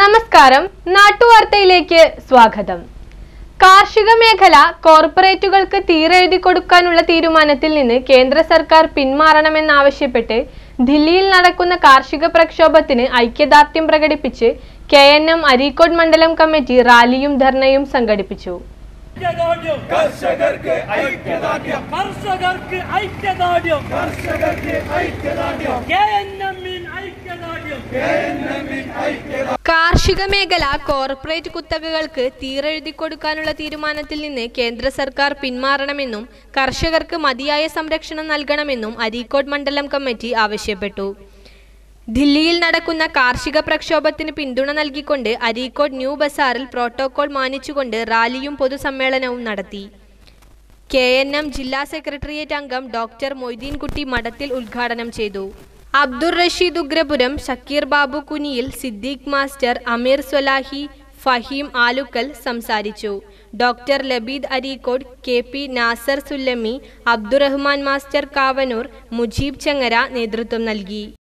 നമസ്കാരം നാട്ടുവാർത്തയിലേക്ക് സ്വാഗതം കാർഷിക മേഖല കോർപ്പറേറ്റുകൾക്ക് തീരെഴുതി കൊടുക്കാനുള്ള തീരുമാനത്തിൽ നിന്ന് കേന്ദ്ര സർക്കാർ പിന്മാറണമെന്നാവശ്യപ്പെട്ട് ദില്ലിയിൽ നടക്കുന്ന കാർഷിക പ്രക്ഷോഭത്തിന് ഐക്യദാർഢ്യം പ്രകടിപ്പിച്ച് കെ എൻ എം അരീക്കോട് മണ്ഡലം കമ്മിറ്റി റാലിയും ധർണയും സംഘടിപ്പിച്ചു ഐക്യദാർഢ്യം കർഷകർക്ക് ഐക്യദാർഢ്യം കർഷകർക്ക് ഐക്യദാർഢ്യം കർഷകർക്ക് ഐക്യദാർഢ്യം കെ എൻ എമ്മിൻ ഐക്യദാർഢ്യം കാർഷിക മേഖല കോർപ്പറേറ്റ് കുത്തകകൾക്ക് തീരെഴുതി കൊടുക്കാനുള്ള തീരുമാനത്തിൽ നിന്ന് കേന്ദ്ര സർക്കാർ പിന്മാറണമെന്നും കർഷകർക്ക് മതിയായ സംരക്ഷണം നൽകണമെന്നും അരീക്കോട് മണ്ഡലം കമ്മിറ്റി ആവശ്യപ്പെട്ടു ദില്ലിയിൽ നടക്കുന്ന കാർഷിക പ്രക്ഷോഭത്തിന് പിന്തുണ നൽകിക്കൊണ്ട് അരീക്കോട് ന്യൂ ബസാറിൽ പ്രോട്ടോകോൾ മാനിച്ചുകൊണ്ട് റാലിയും പൊതുസമ്മേളനവും നടത്തി കെ എൻ എം ജില്ലാ സെക്രട്ടേറിയറ്റ് അംഗം ഡോക്ടർ മൊയ്തീൻകുട്ടി മഠത്തിൽ ഉദ്ഘാടനം ചെയ്തു അബ്ദുർ റഷീദ് ഉഗ്രപുരം ഷക്കീർ ബാബു കുനിയിൽ സിദ്ദീഖ് മാസ്റ്റർ അമീർ സ്വലാഹി ഫഹീം ആലുക്കൽ സംസാരിച്ചു doctor Labeed Areekode K P Nasar Sullami Abdurahman master Kavanoor Mujeeb Chengara നേതൃത്വം നൽകി